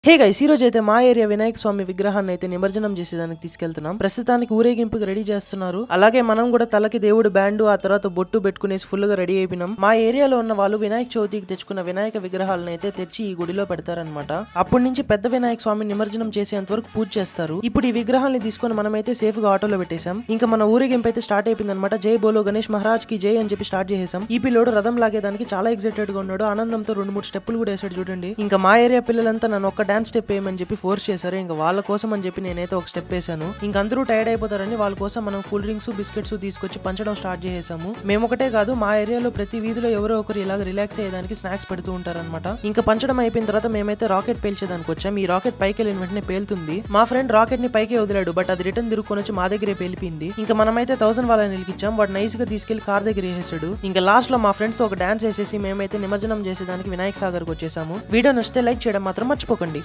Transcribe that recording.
hey guys ఈ రోజు అయితే మా ఏరియా వినాయక స్వామి విగ్రహాన్ని అయితే నిమజ్జనం చేసేదానికి తీసుకెళ్తున్నాం ప్రస్తుతానికి ఊరేగింపుకి రెడీ చేస్తున్నారు అలాగే మనం కూడా తలకి దేవుడు బ్యాండ్ ఆ తర్వాత బొట్టు పెట్టుకునేసి ఫుల్ గా రెడీ అయిపోయినాం మా ఏరియాలో ఉన్న వాళ్ళు వినాయక చవితికి తెచ్చుకున్న వినాయక విగ్రహాలను అయితే తెచ్చి ఈ గుడిలో పెడతారనమాట అప్పటి నుంచి పెద్ద వినాయక స్వామి నిమజ్జనం చేసేంత వరకు పూజ చేస్తారు ఇప్పుడు ఈ విగ్రహాన్ని తీసుకొని మనమైతే సేఫ్ గా ఆటోలో పెట్టేశాం ఇంకా మన ఊరేగింపు అయితే స్టార్ట్ అయిపోయింది అనమాట జై బోలో గణేష్ మహారాజ్ కి జై అని చెప్పి స్టార్ట్ చేసేసాం ఈ పిల్లోడు రథం లాగేదానికి చాలా ఎక్సైటెడ్ గా ఉన్నాడు ఆనందంతో రెండు మూడు స్టెప్పులు కూడా వేసాడు చూడండి ఇంకా మా ఏరియా పిల్లలంతా నన్ను ఒక డాన్స్ స్టెప్ వేయమని చెప్పి ఫోర్స్ చేశారు ఇంకా వాళ్ళ కోసం అని చెప్పి నేనైతే ఒక స్టెప్ వేసాను ఇంకా అందరూ టైర్డ్ అయిపోతారని వాళ్ళ కోసం మనం కూల్ డ్రింక్స్ బిస్కెట్స్ తీసుకొచ్చి పంచడం స్టార్ట్ చేసేసాము మేము ఒకటే కాదు మా ఏరియాలో ప్రతి వీధిలో ఎవరో ఒకరు ఇలాగ రిలాక్స్ అయ్యేదానికి స్నాక్స్ పెడుతూ ఉంటారన్నమాట ఇంకా పంచడం అయిపోయిన తర్వాత మేమైతే రాకెట్ పేల్చేదానికి వచ్చాం ఈ రాకెట్ పైకి వెళ్ళిన వెంటనే పేలుతుంది మా ఫ్రెండ్ రాకెట్ ని పైకి వదిలాడు బట్ అది రిటర్న్ తిరుక్కొని వచ్చి మా దగ్గరే పేలిపోయింది ఇంకా మనమైతే థౌసండ్ వాళ్ళని నిలికిచ్చాం వాడు నైస్ గా తీసుకెళ్లి కార్ దగ్గర వేసేసాడు ఇంకా లాస్ట్ లో మా ఫ్రెండ్స్ తో ఒక డాన్స్ వేసేసి మేమైతే నిమజ్జనం చేసేదానికి వినాయక సాగర్కి వచ్చేసాము వీడియో నచ్చితే లైక్ చేయడం మాత్రం మర్చిపోకండి